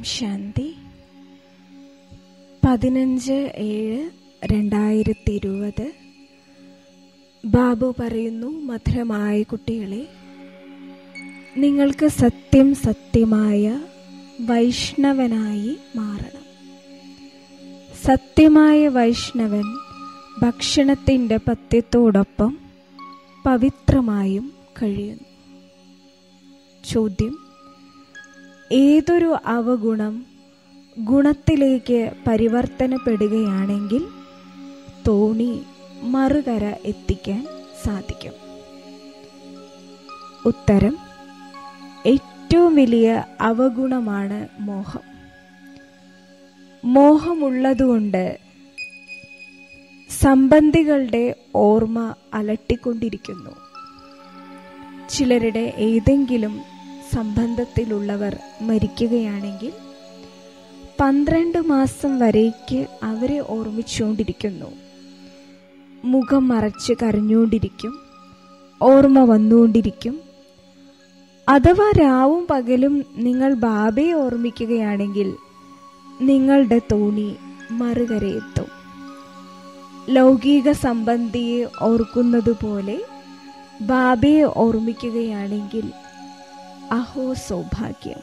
ശാന്തി പതിനഞ്ച് ഏഴ് രണ്ടായിരത്തി ഇരുപത് ബാബു പറയുന്നു മധുരമായ കുട്ടികളെ നിങ്ങൾക്ക് സത്യം സത്യമായ വൈഷ്ണവനായി മാറണം സത്യമായ വൈഷ്ണവൻ ഭക്ഷണത്തിൻ്റെ പത്യത്തോടൊപ്പം പവിത്രമായും കഴിയുന്നു ചോദ്യം ഏതൊരു അവഗുണം ഗുണത്തിലേക്ക് പരിവർത്തനപ്പെടുകയാണെങ്കിൽ തോണി മറുകര എത്തിക്കാൻ സാധിക്കും ഉത്തരം ഏറ്റവും വലിയ അവഗുണമാണ് മോഹം മോഹമുള്ളതുകൊണ്ട് സംബന്ധികളുടെ ഓർമ്മ അലട്ടിക്കൊണ്ടിരിക്കുന്നു ചിലരുടെ ഏതെങ്കിലും സംബന്ധത്തിലുള്ളവർ മരിക്കുകയാണെങ്കിൽ പന്ത്രണ്ട് മാസം വരേക്ക് അവരെ ഓർമ്മിച്ചുകൊണ്ടിരിക്കുന്നു മുഖം മറച്ച് കരഞ്ഞുകൊണ്ടിരിക്കും ഓർമ്മ വന്നുകൊണ്ടിരിക്കും അഥവാ രാവും പകലും നിങ്ങൾ ബാബയെ ഓർമ്മിക്കുകയാണെങ്കിൽ നിങ്ങളുടെ തോണി മറുകരയെത്തും ലൗകിക സംബന്ധിയെ ഓർക്കുന്നതുപോലെ ബാബയെ ഓർമ്മിക്കുകയാണെങ്കിൽ അഹോ സൗഭാഗ്യം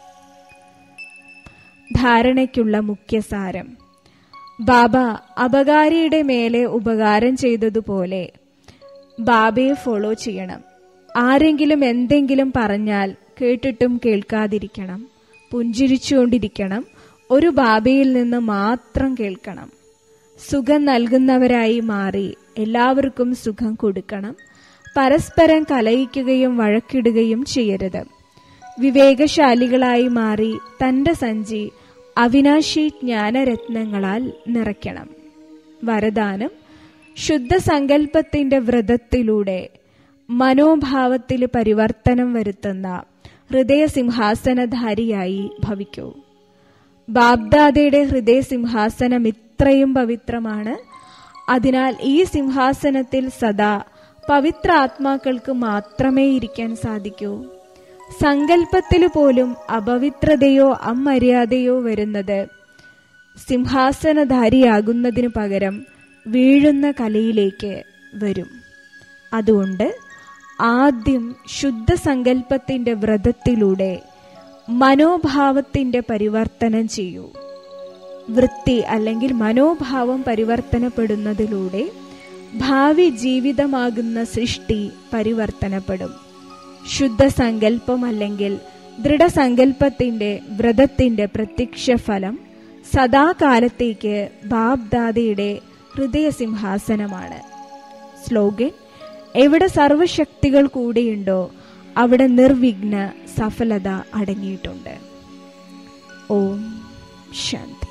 ധാരണയ്ക്കുള്ള മുഖ്യസാരം ബാബ അപകാരിയുടെ മേലെ ഉപകാരം ചെയ്തതുപോലെ ബാബയെ ഫോളോ ചെയ്യണം ആരെങ്കിലും എന്തെങ്കിലും പറഞ്ഞാൽ കേട്ടിട്ടും കേൾക്കാതിരിക്കണം പുഞ്ചിരിച്ചുകൊണ്ടിരിക്കണം ഒരു ബാബയിൽ നിന്ന് മാത്രം കേൾക്കണം സുഖം നൽകുന്നവരായി മാറി എല്ലാവർക്കും സുഖം കൊടുക്കണം പരസ്പരം കലയിക്കുകയും വഴക്കിടുകയും ചെയ്യരുത് വിവേകശാലികളായി മാറി തന്റെ സഞ്ചി അവിനാശി ജ്ഞാനരത്നങ്ങളാൽ നിറയ്ക്കണം വരദാനം ശുദ്ധസങ്കല്പത്തിന്റെ വ്രതത്തിലൂടെ മനോഭാവത്തിൽ പരിവർത്തനം വരുത്തുന്ന ഹൃദയസിംഹാസനധാരിയായി ഭവിക്കൂ ബാബ്ദാദയുടെ ഹൃദയസിംഹാസനം ഇത്രയും പവിത്രമാണ് അതിനാൽ ഈ സിംഹാസനത്തിൽ സദാ പവിത്ര ആത്മാക്കൾക്ക് മാത്രമേ ഇരിക്കാൻ സാധിക്കൂ സങ്കല്പത്തിൽ പോലും അപവിത്രതയോ അമര്യാദയോ വരുന്നത് സിംഹാസനധാരിയാകുന്നതിനു പകരം വീഴുന്ന കലയിലേക്ക് വരും അതുകൊണ്ട് ആദ്യം ശുദ്ധസങ്കല്പത്തിന്റെ വ്രതത്തിലൂടെ മനോഭാവത്തിന്റെ പരിവർത്തനം ചെയ്യൂ വൃത്തി അല്ലെങ്കിൽ മനോഭാവം പരിവർത്തനപ്പെടുന്നതിലൂടെ ഭാവി ജീവിതമാകുന്ന സൃഷ്ടി പരിവർത്തനപ്പെടും ശുദ്ധസങ്കല്പം അല്ലെങ്കിൽ ദൃഢസങ്കല്പത്തിന്റെ വ്രതത്തിന്റെ പ്രത്യക്ഷ ഫലം സദാകാലത്തേക്ക് ബാബ്ദാദയുടെ ഹൃദയസിംഹാസനമാണ് സ്ലോഗൻ എവിടെ സർവശക്തികൾ കൂടിയുണ്ടോ അവിടെ നിർവിഘ്ന സഫലത അടങ്ങിയിട്ടുണ്ട് ഓം ശാന്തി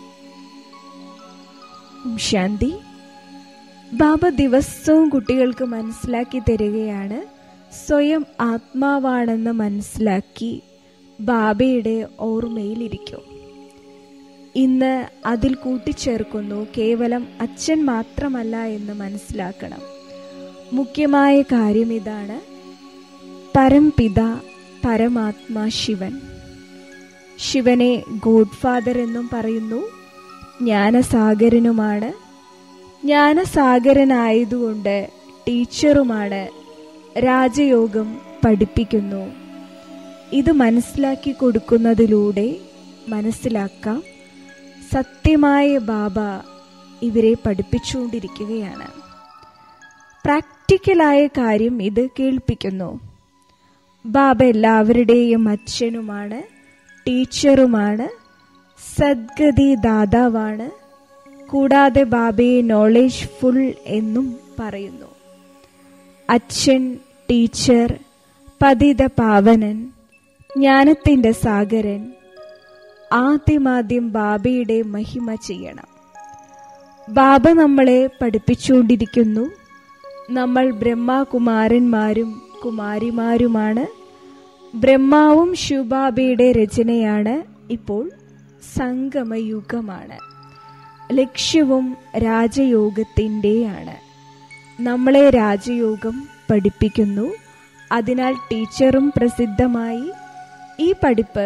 ശാന്തി ബാബ ദിവസവും കുട്ടികൾക്ക് മനസ്സിലാക്കി തരികയാണ് സ്വയം ആത്മാവാണെന്ന് മനസ്സിലാക്കി ബാബയുടെ ഓർമ്മയിലിരിക്കും ഇന്ന് അതിൽ കൂട്ടിച്ചേർക്കുന്നു കേവലം അച്ഛൻ മാത്രമല്ല എന്ന് മനസ്സിലാക്കണം മുഖ്യമായ കാര്യം ഇതാണ് പരംപിത പരമാത്മാ ശിവൻ ശിവനെ ഗോഡ് ഫാദർ എന്നും പറയുന്നു ജ്ഞാനസാഗരനുമാണ് ജ്ഞാനസാഗരനായതുകൊണ്ട് ടീച്ചറുമാണ് രാജയോഗം പഠിപ്പിക്കുന്നു ഇത് മനസ്സിലാക്കി കൊടുക്കുന്നതിലൂടെ മനസ്സിലാക്കാം സത്യമായ ബാബ ഇവരെ പഠിപ്പിച്ചുകൊണ്ടിരിക്കുകയാണ് പ്രാക്ടിക്കലായ കാര്യം ഇത് കേൾപ്പിക്കുന്നു ബാബ എല്ലാവരുടെയും അച്ഛനുമാണ് ടീച്ചറുമാണ് സദ്ഗതി ദാതാവാണ് കൂടാതെ ബാബയെ നോളേജ് ഫുൾ എന്നും പറയുന്നു അച്ഛൻ ടീച്ചർ പതിത പാവനൻ ജ്ഞാനത്തിൻ്റെ സാഗരൻ ആദ്യമാദ്യം ബാബയുടെ മഹിമ ചെയ്യണം ബാബ നമ്മളെ പഠിപ്പിച്ചുകൊണ്ടിരിക്കുന്നു നമ്മൾ ബ്രഹ്മകുമാരന്മാരും കുമാരിമാരുമാണ് ബ്രഹ്മാവും ശിവബാബയുടെ രചനയാണ് ഇപ്പോൾ സംഗമയുഗമാണ് ലക്ഷ്യവും രാജയോഗത്തിൻ്റെയാണ് നമ്മളെ രാജയോഗം പഠിപ്പിക്കുന്നു അതിനാൽ ടീച്ചറും പ്രസിദ്ധമായി ഈ പഠിപ്പ്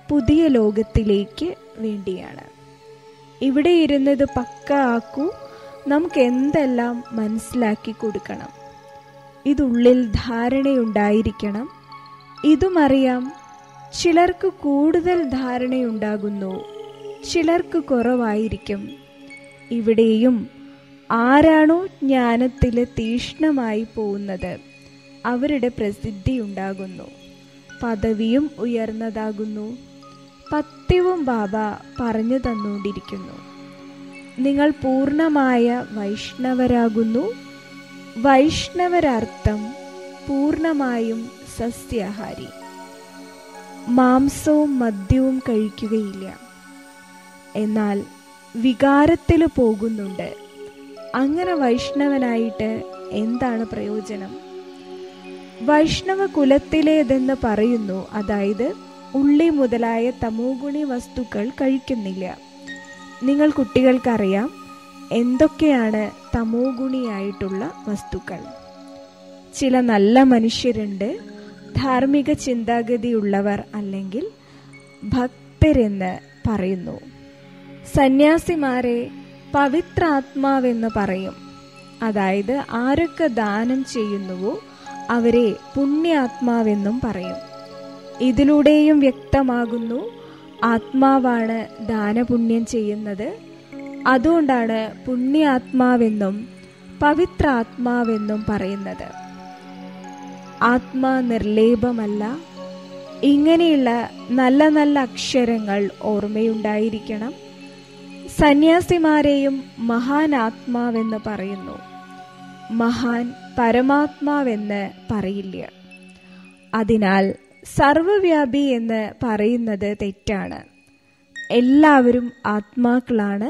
പുതിയ ലോകത്തിലേക്ക് വേണ്ടിയാണ് ഇവിടെ ഇരുന്നത് പക്ക ആക്കൂ നമുക്ക് എന്തെല്ലാം മനസ്സിലാക്കി കൊടുക്കണം ഇതുള്ളിൽ ധാരണയുണ്ടായിരിക്കണം ഇതുമറിയാം ചിലർക്ക് കൂടുതൽ ധാരണയുണ്ടാകുന്നു ചിലർക്ക് കുറവായിരിക്കും ഇവിടെയും ആരാണോ ജ്ഞാനത്തിൽ തീഷ്ണമായി പോകുന്നത് അവരുടെ പ്രസിദ്ധി ഉണ്ടാകുന്നു പദവിയും ഉയർന്നതാകുന്നു പത്യവും ബാബ പറഞ്ഞു തന്നുകൊണ്ടിരിക്കുന്നു നിങ്ങൾ പൂർണ്ണമായ വൈഷ്ണവരാകുന്നു വൈഷ്ണവരർത്ഥം പൂർണ്ണമായും സസ്യാഹാരി മാംസവും മദ്യവും കഴിക്കുകയില്ല എന്നാൽ വികാരത്തിൽ പോകുന്നുണ്ട് അങ്ങനെ വൈഷ്ണവനായിട്ട് എന്താണ് പ്രയോജനം വൈഷ്ണവ കുലത്തിലേതെന്ന് പറയുന്നു അതായത് ഉള്ളി മുതലായ തമോഗുണി വസ്തുക്കൾ കഴിക്കുന്നില്ല നിങ്ങൾ കുട്ടികൾക്കറിയാം എന്തൊക്കെയാണ് തമോഗുണിയായിട്ടുള്ള വസ്തുക്കൾ ചില നല്ല മനുഷ്യരുണ്ട് ധാർമ്മിക ചിന്താഗതിയുള്ളവർ അല്ലെങ്കിൽ ഭക്തരെന്ന് പറയുന്നു സന്യാസിമാരെ പവിത്രാത്മാവെന്ന് പറയും അതായത് ആരൊക്കെ ദാനം ചെയ്യുന്നുവോ അവരെ പുണ്യാത്മാവെന്നും പറയും ഇതിലൂടെയും വ്യക്തമാകുന്നു ആത്മാവാണ് ദാനപുണ്യം ചെയ്യുന്നത് അതുകൊണ്ടാണ് പുണ്യാത്മാവെന്നും പവിത്രാത്മാവെന്നും പറയുന്നത് ആത്മാ നിർലേപമല്ല ഇങ്ങനെയുള്ള നല്ല നല്ല അക്ഷരങ്ങൾ ഓർമ്മയുണ്ടായിരിക്കണം സന്യാസിമാരെയും മഹാൻ ആത്മാവെന്ന് പറയുന്നു മഹാൻ പരമാത്മാവെന്ന് പറയില്ല അതിനാൽ സർവവ്യാപി എന്ന് പറയുന്നത് തെറ്റാണ് എല്ലാവരും ആത്മാക്കളാണ്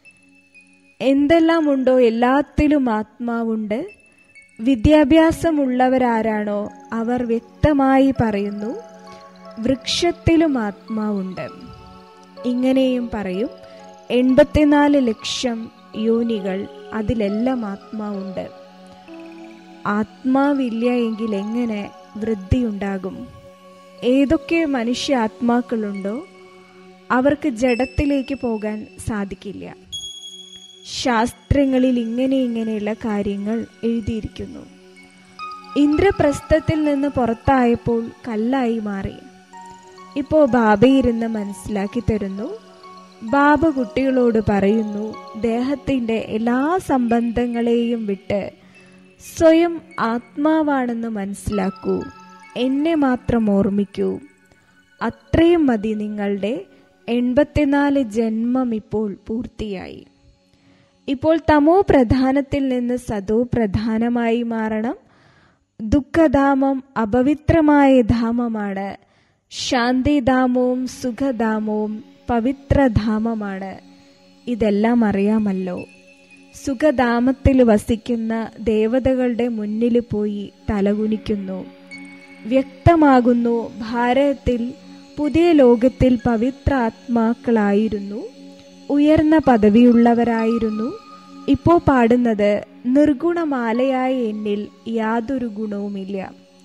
എന്തെല്ലാം ഉണ്ടോ എല്ലാത്തിലും ആത്മാവുണ്ട് വിദ്യാഭ്യാസമുള്ളവരാരാണോ അവർ വ്യക്തമായി പറയുന്നു വൃക്ഷത്തിലും ആത്മാവുണ്ട് ഇങ്ങനെയും പറയും എൺപത്തിനാല് ലക്ഷം യോനികൾ അതിലെല്ലാം ആത്മാവുണ്ട് ആത്മാവില്ല എങ്കിൽ എങ്ങനെ വൃദ്ധിയുണ്ടാകും ഏതൊക്കെ മനുഷ്യ ആത്മാക്കളുണ്ടോ അവർക്ക് ജഡത്തിലേക്ക് പോകാൻ സാധിക്കില്ല ശാസ്ത്രങ്ങളിൽ ഇങ്ങനെ ഇങ്ങനെയുള്ള കാര്യങ്ങൾ എഴുതിയിരിക്കുന്നു ഇന്ദ്രപ്രസ്ഥത്തിൽ നിന്ന് പുറത്തായപ്പോൾ കല്ലായി മാറി ഇപ്പോൾ ബാബയിരുന്ന് മനസ്സിലാക്കി തരുന്നു ബാബ കുട്ടികളോട് പറയുന്നു ദേഹത്തിൻ്റെ എല്ലാ സംബന്ധങ്ങളെയും വിട്ട് സ്വയം ആത്മാവാണെന്ന് മനസ്സിലാക്കൂ എന്നെ മാത്രം ഓർമ്മിക്കൂ അത്രയും മതി നിങ്ങളുടെ എൺപത്തിനാല് ജന്മം ഇപ്പോൾ പൂർത്തിയായി ഇപ്പോൾ തമോ പ്രധാനത്തിൽ നിന്ന് സതോ പ്രധാനമായി മാറണം ദുഃഖധാമം അപവിത്രമായ ധാമമാണ് ശാന്തിധാമവും സുഖധാമവും പവിത്രധാമമാണ് ഇതെല്ലാം അറിയാമല്ലോ സുഖധാമത്തിൽ വസിക്കുന്ന ദേവതകളുടെ മുന്നിൽ പോയി തലകുനിക്കുന്നു വ്യക്തമാകുന്നു ഭാരതത്തിൽ പുതിയ ലോകത്തിൽ പവിത്ര ആത്മാക്കളായിരുന്നു ഉയർന്ന പദവിയുള്ളവരായിരുന്നു ഇപ്പോൾ പാടുന്നത് നിർഗുണമാലയായ എന്നിൽ യാതൊരു ഗുണവുമില്ല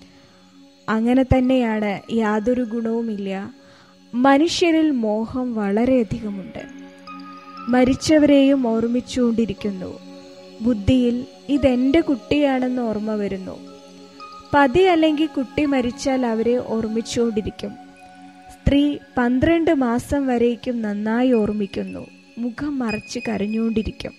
അങ്ങനെ തന്നെയാണ് യാതൊരു ഗുണവുമില്ല മനുഷ്യരിൽ മോഹം വളരെയധികമുണ്ട് മരിച്ചവരെയും ഓർമ്മിച്ചുകൊണ്ടിരിക്കുന്നു ബുദ്ധിയിൽ ഇതെന്റെ കുട്ടിയാണെന്ന് ഓർമ്മ വരുന്നു പതി അല്ലെങ്കിൽ കുട്ടി മരിച്ചാൽ അവരെ ഓർമ്മിച്ചുകൊണ്ടിരിക്കും സ്ത്രീ പന്ത്രണ്ട് മാസം വരേക്കും നന്നായി ഓർമ്മിക്കുന്നു മുഖം മറച്ച് കരഞ്ഞുകൊണ്ടിരിക്കും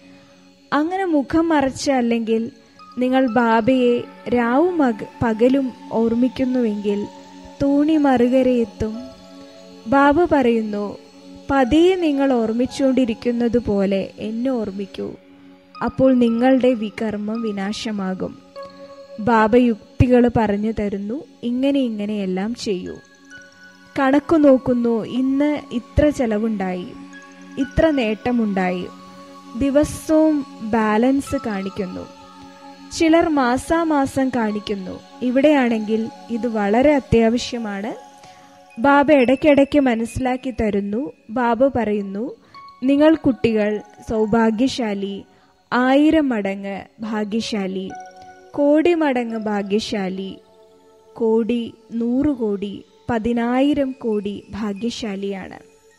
അങ്ങനെ മുഖം മറച്ച് അല്ലെങ്കിൽ നിങ്ങൾ ബാബയെ രാവും പകലും ഓർമ്മിക്കുന്നുവെങ്കിൽ തൂണി മറുകരയെത്തും ബാബ പറയുന്നു പതിയെ നിങ്ങൾ ഓർമ്മിച്ചുകൊണ്ടിരിക്കുന്നത് പോലെ എന്നെ ഓർമ്മിക്കൂ അപ്പോൾ നിങ്ങളുടെ വികർമ്മം വിനാശമാകും ബാബ യുക്തികൾ പറഞ്ഞു തരുന്നു ഇങ്ങനെ ഇങ്ങനെയെല്ലാം ചെയ്യൂ കണക്ക് നോക്കുന്നു ഇന്ന് ഇത്ര ചെലവുണ്ടായി ഇത്ര നേട്ടമുണ്ടായി ദിവസവും ബാലൻസ് കാണിക്കുന്നു ചിലർ മാസാമാസം കാണിക്കുന്നു ഇവിടെയാണെങ്കിൽ ഇത് വളരെ അത്യാവശ്യമാണ് ബാബ ഇടയ്ക്കിടയ്ക്ക് മനസ്സിലാക്കി തരുന്നു ബാബ പറയുന്നു നിങ്ങൾ കുട്ടികൾ സൗഭാഗ്യശാലി ആയിരം മടങ്ങ് ഭാഗ്യശാലി കോടി മടങ്ങ് ഭാഗ്യശാലി കോടി നൂറ് കോടി പതിനായിരം കോടി ഭാഗ്യശാലിയാണ്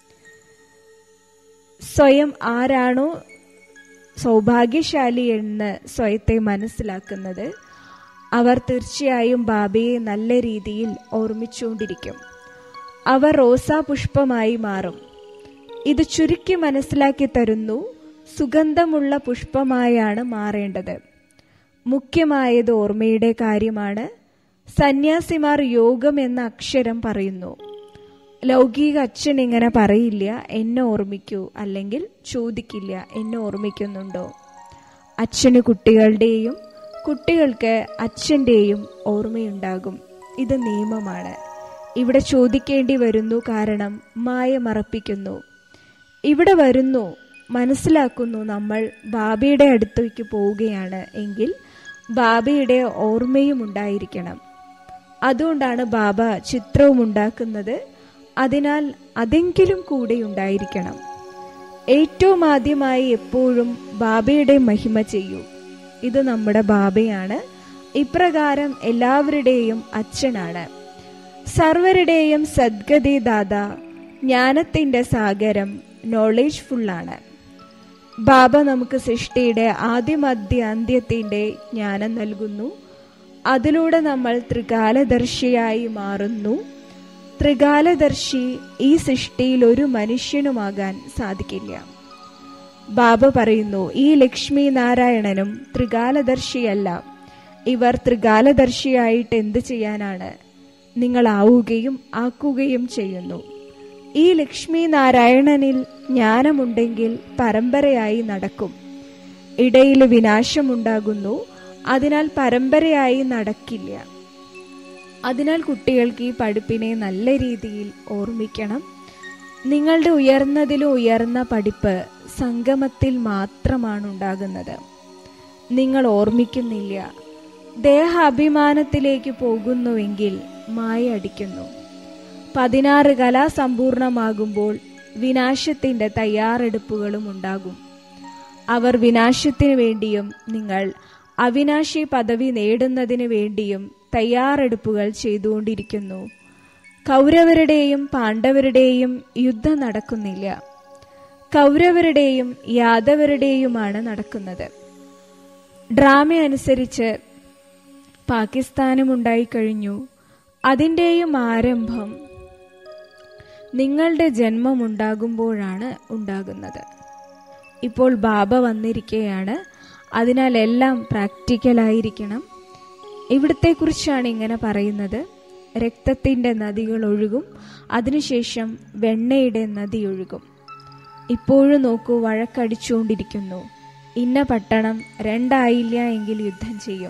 സ്വയം ആരാണോ സൗഭാഗ്യശാലി എന്ന് സ്വയത്തെ മനസ്സിലാക്കുന്നത് അവർ തീർച്ചയായും ബാബയെ നല്ല രീതിയിൽ ഓർമ്മിച്ചുകൊണ്ടിരിക്കും അവർ റോസാ പുഷ്പമായി മാറും ഇത് ചുരുക്കി മനസ്സിലാക്കി തരുന്നു സുഗന്ധമുള്ള പുഷ്പമായാണ് മാറേണ്ടത് മുഖ്യമായത് ഓർമ്മയുടെ കാര്യമാണ് സന്യാസിമാർ യോഗം എന്ന അക്ഷരം പറയുന്നു ലൗകിക അച്ഛൻ ഇങ്ങനെ പറയില്ല എന്നെ ഓർമ്മിക്കൂ അല്ലെങ്കിൽ ചോദിക്കില്ല എന്നെ ഓർമ്മിക്കുന്നുണ്ടോ അച്ഛന് കുട്ടികളുടെയും കുട്ടികൾക്ക് അച്ഛൻ്റെയും ഓർമ്മയുണ്ടാകും ഇത് നിയമമാണ് ഇവിടെ ചോദിക്കേണ്ടി വരുന്നു കാരണം മായ മറപ്പിക്കുന്നു ഇവിടെ വരുന്നു മനസ്സിലാക്കുന്നു നമ്മൾ ബാബയുടെ അടുത്തേക്ക് പോവുകയാണ് എങ്കിൽ ബാബയുടെ ഓർമ്മയും ഉണ്ടായിരിക്കണം അതുകൊണ്ടാണ് ബാബ ചിത്രവും ഉണ്ടാക്കുന്നത് അതിനാൽ അതെങ്കിലും കൂടെ ഉണ്ടായിരിക്കണം ഏറ്റവും ആദ്യമായി എപ്പോഴും ബാബയുടെ മഹിമ ചെയ്യൂ ഇത് നമ്മുടെ ബാബയാണ് ഇപ്രകാരം എല്ലാവരുടെയും അച്ഛനാണ് സർവരുടെയും സദ്ഗതി ദാത ജ്ഞാനത്തിന്റെ സാഗരം നോളേജ് ഫുള്ളാണ് ബാബ നമുക്ക് സൃഷ്ടിയുടെ ആദ്യമധ്യ അന്ത്യത്തിന്റെ ജ്ഞാനം നൽകുന്നു അതിലൂടെ നമ്മൾ ത്രികാലദർശിയായി മാറുന്നു ത്രികാലദർശി ഈ സൃഷ്ടിയിൽ ഒരു മനുഷ്യനുമാകാൻ സാധിക്കില്ല ബാബ പറയുന്നു ഈ ലക്ഷ്മി നാരായണനും ത്രികാലദർശിയല്ല ഇവർ ത്രികാലദർശിയായിട്ട് എന്ത് ചെയ്യാനാണ് നിങ്ങൾ ആവുകയും ആക്കുകയും ചെയ്യുന്നു ഈ ലക്ഷ്മി നാരായണനിൽ ജ്ഞാനമുണ്ടെങ്കിൽ പരമ്പരയായി നടക്കും ഇടയിൽ വിനാശമുണ്ടാകുന്നു അതിനാൽ പരമ്പരയായി നടക്കില്ല അതിനാൽ കുട്ടികൾക്ക് ഈ പഠിപ്പിനെ നല്ല രീതിയിൽ ഓർമ്മിക്കണം നിങ്ങളുടെ ഉയർന്നതിലും ഉയർന്ന പഠിപ്പ് സംഗമത്തിൽ മാത്രമാണ് ഉണ്ടാകുന്നത് നിങ്ങൾ ഓർമ്മിക്കുന്നില്ല ദേഹാഭിമാനത്തിലേക്ക് പോകുന്നുവെങ്കിൽ മായ അടിക്കുന്നു പതിനാറ് കല സമ്പൂർണമാകുമ്പോൾ വിനാശത്തിന്റെ തയ്യാറെടുപ്പുകളും ഉണ്ടാകും അവർ വിനാശത്തിനു വേണ്ടിയും നിങ്ങൾ അവിനാശി പദവി നേടുന്നതിന് വേണ്ടിയും തയ്യാറെടുപ്പുകൾ ചെയ്തുകൊണ്ടിരിക്കുന്നു കൗരവരുടെയും പാണ്ഡവരുടെയും യുദ്ധം നടക്കുന്നില്ല കൗരവരുടെയും യാദവരുടെയുമാണ് നടക്കുന്നത് ഡ്രാമ അനുസരിച്ച് പാകിസ്ഥാനും ഉണ്ടായിക്കഴിഞ്ഞു അതിൻ്റെയും ആരംഭം നിങ്ങളുടെ ജന്മം ഉണ്ടാകുമ്പോഴാണ് ഉണ്ടാകുന്നത് ഇപ്പോൾ ബാബ വന്നിരിക്കുകയാണ് അതിനാൽ എല്ലാം പ്രാക്ടിക്കലായിരിക്കണം ഇവിടത്തെ കുറിച്ചാണ് ഇങ്ങനെ പറയുന്നത് രക്തത്തിൻ്റെ നദികൾ ഒഴുകും അതിനുശേഷം വെണ്ണയുടെ നദി ഒഴുകും ഇപ്പോഴും നോക്കൂ വഴക്കടിച്ചുകൊണ്ടിരിക്കുന്നു ഇന്ന പട്ടണം രണ്ടായില്ല എങ്കിൽ യുദ്ധം ചെയ്യും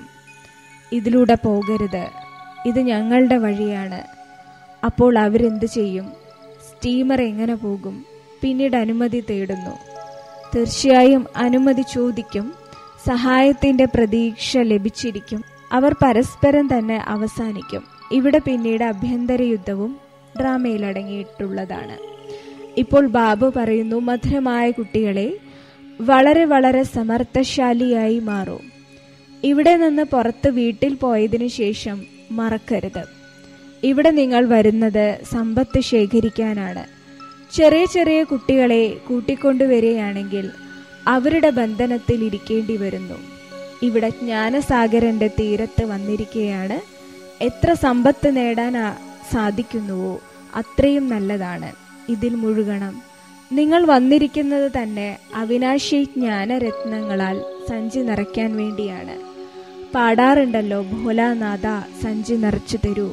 ഇതിലൂടെ പോകരുത് ഇത് ഞങ്ങളുടെ വഴിയാണ് അപ്പോൾ അവരെന്ത് ചെയ്യും സ്റ്റീമർ എങ്ങനെ പോകും പിന്നീട് അനുമതി തേടുന്നു തീർച്ചയായും അനുമതി ചോദിക്കും സഹായത്തിന്റെ പ്രതീക്ഷ ലഭിച്ചിരിക്കും അവർ പരസ്പരം തന്നെ അവസാനിക്കും ഇവിടെ പിന്നീട് അഭ്യന്തര യുദ്ധവും ഡ്രാമയിൽ അടങ്ങിയിട്ടുള്ളതാണ് ഇപ്പോൾ ബാബു പറയുന്നു മധുരമായ കുട്ടികളെ വളരെ വളരെ സമർത്ഥശാലിയായി മാറൂ ഇവിടെ നിന്ന് പുറത്ത് വീട്ടിൽ പോയതിനു ശേഷം മറക്കരുത് ഇവിടെ നിങ്ങൾ വരുന്നത് സമ്പത്ത് ശേഖരിക്കാനാണ് ചെറിയ ചെറിയ കുട്ടികളെ കൂട്ടിക്കൊണ്ടുവരികയാണെങ്കിൽ അവരുടെ ബന്ധനത്തിൽ ഇരിക്കേണ്ടി വരുന്നു ഇവിടെ ജ്ഞാനസാഗരന്റെ തീരത്ത് വന്നിരിക്കുകയാണ് എത്ര സമ്പത്ത് നേടാൻ സാധിക്കുന്നുവോ അത്രയും നല്ലതാണ് ഇതിൽ മുഴുകണം നിങ്ങൾ വന്നിരിക്കുന്നത് തന്നെ അവിനാശി ജ്ഞാനരത്നങ്ങളാൽ സഞ്ചി നിറയ്ക്കാൻ വേണ്ടിയാണ് പാടാറുണ്ടല്ലോ ഭോലാനാഥ സഞ്ചി നിറച്ചു തരൂ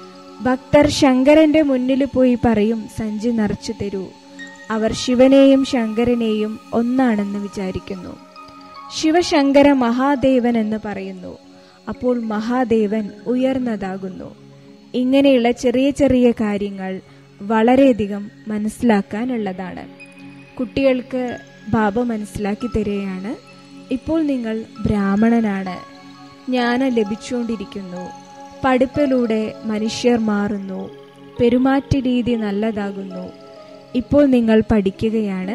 ഭക്തർ ശങ്കരന്റെ മുന്നിൽ പോയി പറയും സഞ്ചി നിറച്ചു തരൂ അവർ ശിവനെയും ശങ്കരനെയും ഒന്നാണെന്ന് വിചാരിക്കുന്നു ശിവശങ്കര മഹാദേവൻ എന്ന് പറയുന്നു അപ്പോൾ മഹാദേവൻ ഉയർന്നതാകുന്നു ഇങ്ങനെയുള്ള ചെറിയ ചെറിയ കാര്യങ്ങൾ വളരെയധികം മനസ്സിലാക്കാനുള്ളതാണ് കുട്ടികൾക്ക് ബാബ മനസ്സിലാക്കി തരികയാണ് ഇപ്പോൾ നിങ്ങൾ ബ്രാഹ്മണനാണ് ജ്ഞാനം ലഭിച്ചുകൊണ്ടിരിക്കുന്നു പഠിപ്പിലൂടെ മനുഷ്യർ മാറുന്നു പെരുമാറ്റ രീതി നല്ലതാകുന്നു ഇപ്പോൾ നിങ്ങൾ പഠിക്കുകയാണ്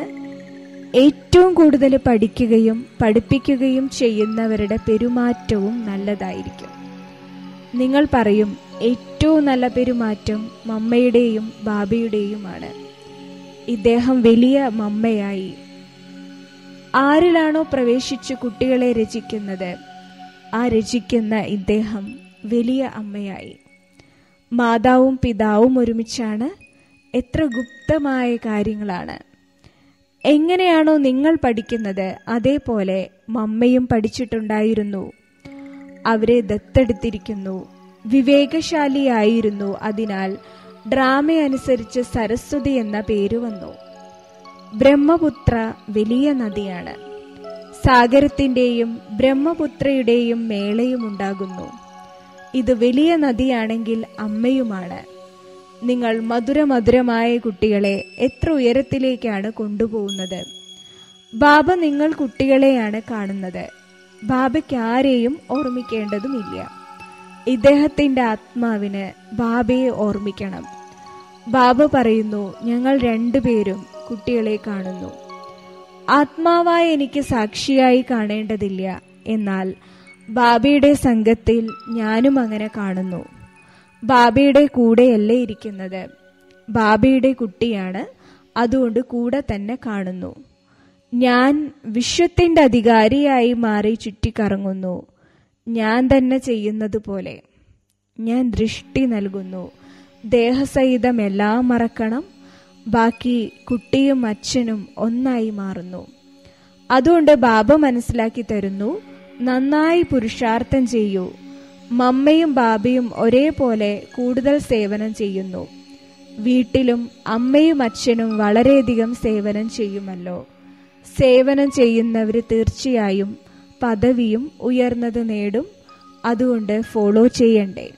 ഏറ്റവും കൂടുതൽ പഠിക്കുകയും പഠിപ്പിക്കുകയും ചെയ്യുന്നവരുടെ പെരുമാറ്റവും നല്ലതായിരിക്കും നിങ്ങൾ പറയും ഏറ്റവും നല്ല പെരുമാറ്റം മമ്മയുടെയും ബാബയുടെയുമാണ് ഇദ്ദേഹം വലിയ മമ്മയായി ആരിലാണോ പ്രവേശിച്ച് കുട്ടികളെ രചിക്കുന്നത് ആ രചിക്കുന്ന ഇദ്ദേഹം വലിയ അമ്മയായി മാതാവും പിതാവും ഒരുമിച്ചാണ് എത്ര ഗുപ്തമായ കാര്യങ്ങളാണ് എങ്ങനെയാണോ നിങ്ങൾ പഠിക്കുന്നത് അതേപോലെ മമ്മയും പഠിച്ചിട്ടുണ്ടായിരുന്നു അവരെ ദത്തെടുത്തിരിക്കുന്നു വിവേകശാലിയായിരുന്നു അതിനാൽ ഡ്രാമ അനുസരിച്ച് സരസ്വതി എന്ന പേര് വന്നു ബ്രഹ്മപുത്ര വലിയ നദിയാണ് സാഗരത്തിന്റെയും ബ്രഹ്മപുത്രയുടെയും മേളയും ഉണ്ടാകുന്നു ഇത് വലിയ നദിയാണെങ്കിൽ അമ്മയുമാണ് നിങ്ങൾ മധുരമധുരമായ കുട്ടികളെ എത്ര ഉയരത്തിലേക്കാണ് കൊണ്ടുപോകുന്നത് ബാബ നിങ്ങൾ കുട്ടികളെയാണ് കാണുന്നത് ബാബയ്ക്ക് ആരെയും ഓർമ്മിക്കേണ്ടതുമില്ല ഇദ്ദേഹത്തിന്റെ ആത്മാവിന് ബാബയെ ഓർമ്മിക്കണം ബാബ പറയുന്നു ഞങ്ങൾ രണ്ടുപേരും കുട്ടികളെ കാണുന്നു ആത്മാവായ എനിക്ക് സാക്ഷിയായി കാണേണ്ടതില്ല എന്നാൽ ബാബയുടെ സംഘത്തിൽ ഞാനും അങ്ങനെ കാണുന്നു ബാബയുടെ കൂടെയല്ലേ ഇരിക്കുന്നത് ബാബയുടെ കുട്ടിയാണ് അതുകൊണ്ട് കൂടെ തന്നെ കാണുന്നു ഞാൻ വിശ്വത്തിന്റെ അധികാരിയായി മാറി ചുറ്റിക്കറങ്ങുന്നു ഞാൻ തന്നെ ചെയ്യുന്നത് പോലെ ഞാൻ ദൃഷ്ടി നൽകുന്നു ദേഹസഹിതം എല്ലാം മറക്കണം ബാക്കി കുട്ടിയും അച്ഛനും ഒന്നായി മാറുന്നു അതുകൊണ്ട് ബാബ മനസ്സിലാക്കി തരുന്നു നന്നായി പുരുഷാർത്ഥം ചെയ്യൂ മമ്മയും ബാബയും ഒരേപോലെ കൂടുതൽ സേവനം ചെയ്യുന്നു വീട്ടിലും അമ്മയും അച്ഛനും വളരെയധികം സേവനം ചെയ്യുമല്ലോ സേവനം ചെയ്യുന്നവർ തീർച്ചയായും പദവിയും ഉയർന്നത് നേടും അതുകൊണ്ട് ഫോളോ ചെയ്യണ്ടേ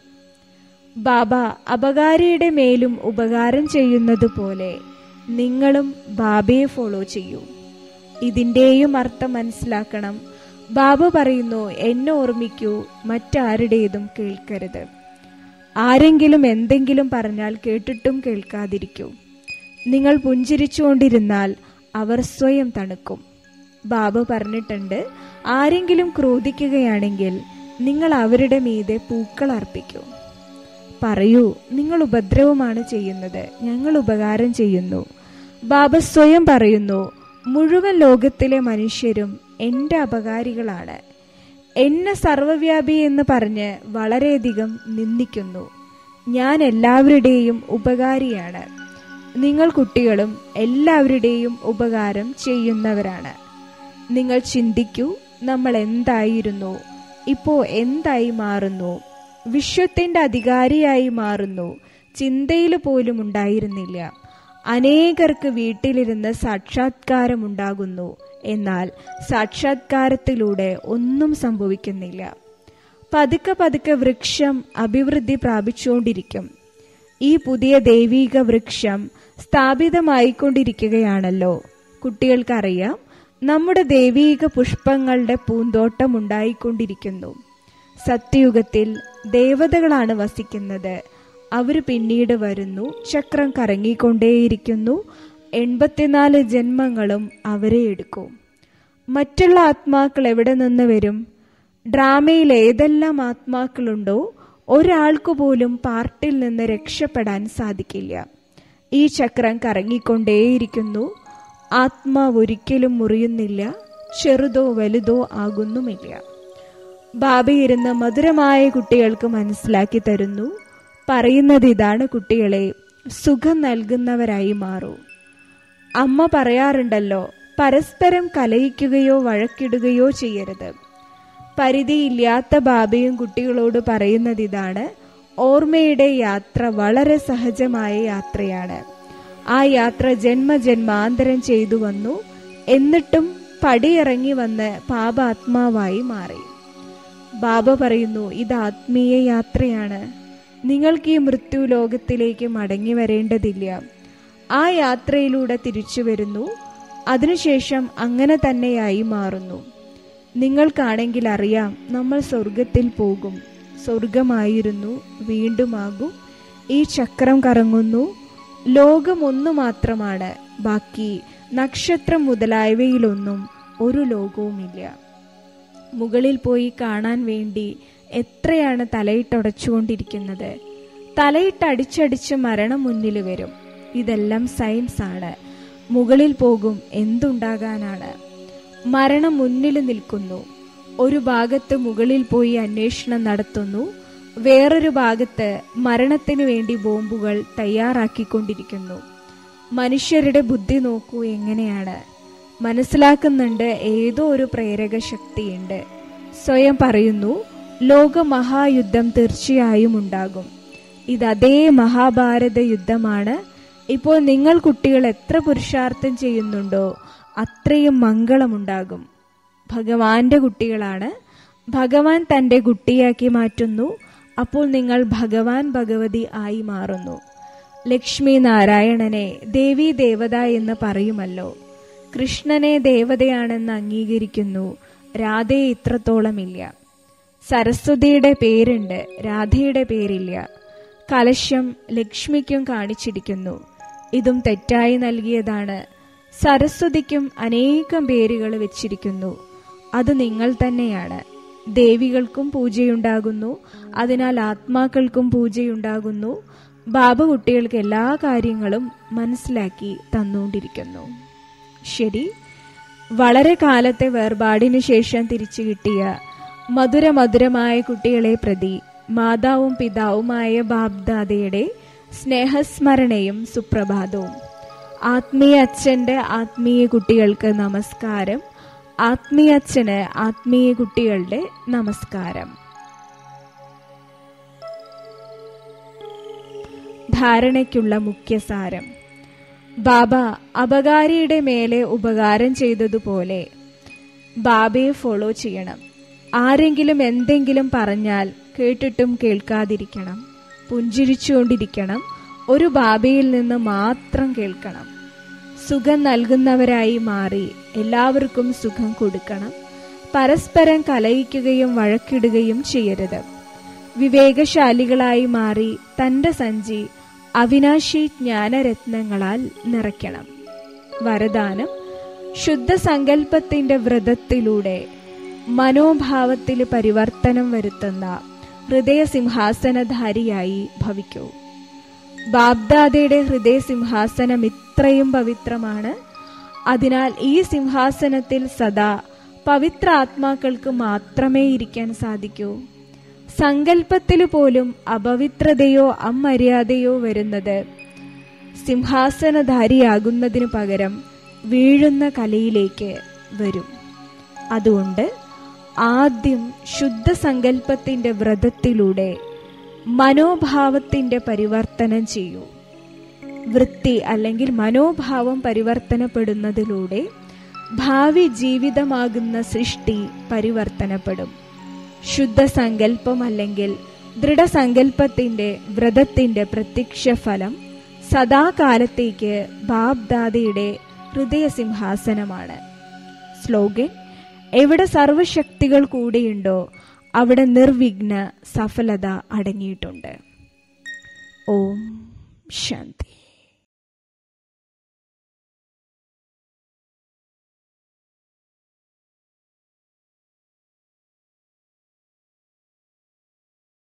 ബാബ അപകാരിയുടെ മേലും ഉപകാരം ചെയ്യുന്നത് പോലെ നിങ്ങളും ബാബയെ ഫോളോ ചെയ്യൂ ഇതിൻ്റെയും അർത്ഥം മനസ്സിലാക്കണം ബാബ പറയുന്നു എന്നെ ഓർമ്മിക്കൂ മറ്റാരുടേതും കേൾക്കരുത് ആരെങ്കിലും എന്തെങ്കിലും പറഞ്ഞാൽ കേട്ടിട്ടും കേൾക്കാതിരിക്കൂ നിങ്ങൾ പുഞ്ചിരിച്ചുകൊണ്ടിരുന്നാൽ അവർ സ്വയം തണുക്കും ബാബ പറഞ്ഞിട്ടുണ്ട് ആരെങ്കിലും ക്രോധിക്കുകയാണെങ്കിൽ നിങ്ങൾ അവരുടെ മീതെ പൂക്കൾ അർപ്പിക്കൂ പറയൂ നിങ്ങൾ ഉപദ്രവമാണ് ചെയ്യുന്നത് ഞങ്ങൾ ഉപകാരം ചെയ്യുന്നു ബാബ സ്വയം പറയുന്നു മുഴുവൻ ലോകത്തിലെ മനുഷ്യരും എൻ്റെ അപകാരികളാണ് എന്നെ സർവവ്യാപി എന്ന് പറഞ്ഞ് വളരെയധികം നിന്ദിക്കുന്നു ഞാൻ എല്ലാവരുടെയും ഉപകാരിയാണ് നിങ്ങൾ കുട്ടികളും എല്ലാവരുടെയും ഉപകാരം ചെയ്യുന്നവരാണ് നിങ്ങൾ ചിന്തിക്കൂ നമ്മൾ എന്തായിരുന്നു ഇപ്പോ എന്തായി മാറുന്നു വിശ്വത്തിന്റെ അധികാരിയായി മാറുന്നു ചിന്തയിൽ പോലും ഉണ്ടായിരുന്നില്ല അനേകർക്ക് വീട്ടിലിരുന്ന് സാക്ഷാത്കാരം ഉണ്ടാകുന്നു എന്നാൽ സാക്ഷാത്കാരത്തിലൂടെ ഒന്നും സംഭവിക്കുന്നില്ല പതുക്കെ പതുക്കെ വൃക്ഷം അഭിവൃദ്ധി പ്രാപിച്ചുകൊണ്ടിരിക്കും ഈ പുതിയ ദൈവീക വൃക്ഷം സ്ഥാപിതമായിക്കൊണ്ടിരിക്കുകയാണല്ലോ കുട്ടികൾക്കറിയാം നമ്മുടെ ദൈവീക പുഷ്പങ്ങളുടെ പൂന്തോട്ടം ഉണ്ടായിക്കൊണ്ടിരിക്കുന്നു സത്യയുഗത്തിൽ ദേവതകളാണ് വസിക്കുന്നത് അവർ പിന്നീട് വരുന്നു ചക്രം കറങ്ങിക്കൊണ്ടേയിരിക്കുന്നു എൺപത്തിനാല് ജന്മങ്ങളും അവരെ എടുക്കും മറ്റുള്ള ആത്മാക്കൾ എവിടെ നിന്ന് വരും ഡ്രാമയിൽ ഏതെല്ലാം ആത്മാക്കളുണ്ടോ ഒരാൾക്കു പോലും പാർട്ടിൽ നിന്ന് രക്ഷപ്പെടാൻ സാധിക്കില്ല ഈ ചക്രം കറങ്ങിക്കൊണ്ടേയിരിക്കുന്നു ആത്മാവ് ഒരിക്കലും മുറിയുന്നില്ല ചെറുതോ വലുതോ ആകുന്നുമില്ല ബാബ ഇരുന്ന് മധുരമായ കുട്ടികൾക്ക് മനസ്സിലാക്കി തരുന്നു പറയുന്നത് ഇതാണ് കുട്ടികളെ സുഖം നൽകുന്നവരായി മാറൂ അമ്മ പറയാറുണ്ടല്ലോ പരസ്പരം കലയിക്കുകയോ വഴക്കിടുകയോ ചെയ്യരുത് പരിധിയില്ലാത്ത ബാബയും കുട്ടികളോട് പറയുന്നത് ഇതാണ് ഓർമ്മയുടെ യാത്ര വളരെ സഹജമായ യാത്രയാണ് ആ യാത്ര ജന്മജന്മാന്തരം ചെയ്തു വന്നു എന്നിട്ടും പടിയിറങ്ങി വന്ന് പാപാത്മാവായി മാറി ബാബ പറയുന്നു ഇത് ആത്മീയ യാത്രയാണ് നിങ്ങൾക്ക് ഈ മൃത്യു ലോകത്തിലേക്ക് മടങ്ങി വരേണ്ടതില്ല ആ യാത്രയിലൂടെ തിരിച്ചു വരുന്നു അതിനുശേഷം അങ്ങനെ തന്നെയായി മാറുന്നു നിങ്ങൾക്കാണെങ്കിൽ അറിയാം നമ്മൾ സ്വർഗത്തിൽ പോകും സ്വർഗമായിരുന്നു വീണ്ടുമാകും ഈ ചക്രം കറങ്ങുന്നു ലോകം ഒന്നു മാത്രമാണ് ബാക്കി നക്ഷത്രം മുതലായവയിലൊന്നും ഒരു ലോകവുമില്ല മുകളിൽ പോയി കാണാൻ വേണ്ടി എത്രയാണ് തലയിട്ടൊടച്ചുകൊണ്ടിരിക്കുന്നത് തലയിട്ട് അടിച്ചടിച്ച് മരണം മുന്നിൽ വരും ഇതെല്ലാം സയൻസ് ആണ് മുകളിൽ പോകും എന്തുണ്ടാകാനാണ് മരണം മുന്നിൽ നിൽക്കുന്നു ഒരു ഭാഗത്ത് മുകളിൽ പോയി അന്വേഷണം നടത്തുന്നു വേറൊരു ഭാഗത്ത് മരണത്തിനു വേണ്ടി ബോംബുകൾ തയ്യാറാക്കിക്കൊണ്ടിരിക്കുന്നു മനുഷ്യരുടെ ബുദ്ധി നോക്കൂ എങ്ങനെയാണ് മനസ്സിലാക്കുന്നുണ്ട് ഏതോ ഒരു പ്രേരക ശക്തിയുണ്ട് സ്വയം പറയുന്നു ലോക മഹായുദ്ധം തീർച്ചയായും ഉണ്ടാകും ഇത് അതേ മഹാഭാരത യുദ്ധമാണ് ഇപ്പോൾ നിങ്ങൾ കുട്ടികൾ എത്ര പുരുഷാർത്ഥം ചെയ്യുന്നുണ്ടോ അത്രയും മംഗളമുണ്ടാകും ഭഗവാന്റെ കുട്ടികളാണ് ഭഗവാൻ തന്റെ കുട്ടിയാക്കി മാറ്റുന്നു അപ്പോൾ നിങ്ങൾ ഭഗവാൻ ഭഗവതി ആയി മാറുന്നു ലക്ഷ്മി നാരായണനെ ദേവി ദേവത എന്ന് പറയുമല്ലോ കൃഷ്ണനെ ദേവതയാണെന്ന് അംഗീകരിക്കുന്നു രാധയെ ഇത്രത്തോളമില്ല സരസ്വതിയുടെ പേരുണ്ട് രാധയുടെ പേരില്ല കലശം ലക്ഷ്മിക്കും കാണിച്ചിരിക്കുന്നു ഇതും തെറ്റായി നൽകിയതാണ് സരസ്വതിക്കും അനേകം പേരുകൾ വെച്ചിരിക്കുന്നു അത് നിങ്ങൾ തന്നെയാണ് ദേവികൾക്കും പൂജയുണ്ടാകുന്നു അതിനാൽ ആത്മാക്കൾക്കും പൂജയുണ്ടാകുന്നു ബാബ കുട്ടികൾക്ക് എല്ലാ കാര്യങ്ങളും മനസ്സിലാക്കി തന്നുകൊണ്ടിരിക്കുന്നു ശരി വളരെ കാലത്തെ വേർപാടിനു ശേഷം തിരിച്ചു കിട്ടിയ മധുര മധുരമായ കുട്ടികളെ പ്രതി മാതാവും പിതാവുമായ ബാബ്ദാദയുടെ സ്നേഹസ്മരണയും സുപ്രഭാതവും ആത്മീയ അച്ഛന്റെ ആത്മീയ കുട്ടികൾക്ക് നമസ്കാരം ആത്മീയ അച്ഛന് ആത്മീയ കുട്ടികളുടെ നമസ്കാരം ധാരണയ്ക്കുള്ള മുഖ്യസാരം ബാബ അപകാരിയുടെ മേലെ ഉപകാരം ചെയ്തതുപോലെ ബാബയെ ഫോളോ ചെയ്യണം ആരെങ്കിലും എന്തെങ്കിലും പറഞ്ഞാൽ കേട്ടിട്ടും കേൾക്കാതിരിക്കണം പുഞ്ചിരിച്ചുകൊണ്ടിരിക്കണം ഒരു ബാബയിൽ നിന്ന് മാത്രം കേൾക്കണം സുഖം നൽകുന്നവരായി മാറി എല്ലാവർക്കും സുഖം കൊടുക്കണം പരസ്പരം കലയിക്കുകയും വഴക്കിടുകയും ചെയ്യരുത് വിവേകശാലികളായി മാറി തന്റെ സഞ്ചി അവിനാശി ജ്ഞാനരത്നങ്ങളാൽ നിറയ്ക്കണം വരദാനം ശുദ്ധ സങ്കല്പത്തിന്റെ വ്രതത്തിലൂടെ മനോഭാവത്തിൽ പരിവർത്തനം വരുത്തുന്ന ഹൃദയസിംഹാസനധാരിയായി ഭവിക്കൂ ബാബ്ദാദയുടെ ഹൃദയസിംഹാസനം ഇത്രയും പവിത്രമാണ് അതിനാൽ ഈ സിംഹാസനത്തിൽ സദാ പവിത്ര ആത്മാക്കൾക്ക് മാത്രമേ ഇരിക്കാൻ സാധിക്കൂ സങ്കല്പത്തിൽ പോലും അപവിത്രതയോ അമര്യാദയോ വരുന്നത് സിംഹാസനധാരിയാകുന്നതിനു പകരം വീഴുന്ന കലയിലേക്ക് വരും അതുകൊണ്ട് ആദ്യം ശുദ്ധ സങ്കല്പത്തിന്റെ വ്രതത്തിലൂടെ മനോഭാവത്തിന്റെ പരിവർത്തനം ചെയ്യൂ വൃത്തി അല്ലെങ്കിൽ മനോഭാവം പരിവർത്തനപ്പെടുന്നതിലൂടെ ഭാവി ജീവിതമാകുന്ന സൃഷ്ടി പരിവർത്തനപ്പെടും ശുദ്ധ സങ്കല്പം അല്ലെങ്കിൽ ദൃഢസങ്കല്പത്തിന്റെ വ്രതത്തിന്റെ പ്രത്യക്ഷ ഫലം സദാകാലത്തേക്ക് ബാബ്ദാദയുടെ ഹൃദയസിംഹാസനമാണ് സ്ലോഗൻ എവിടെ സർവശക്തികൾ കൂടെയുണ്ടോ അവിടെ നിർവിഘ്ന സഫലത അടങ്ങിയിട്ടുണ്ട് ഓം ശാന്തി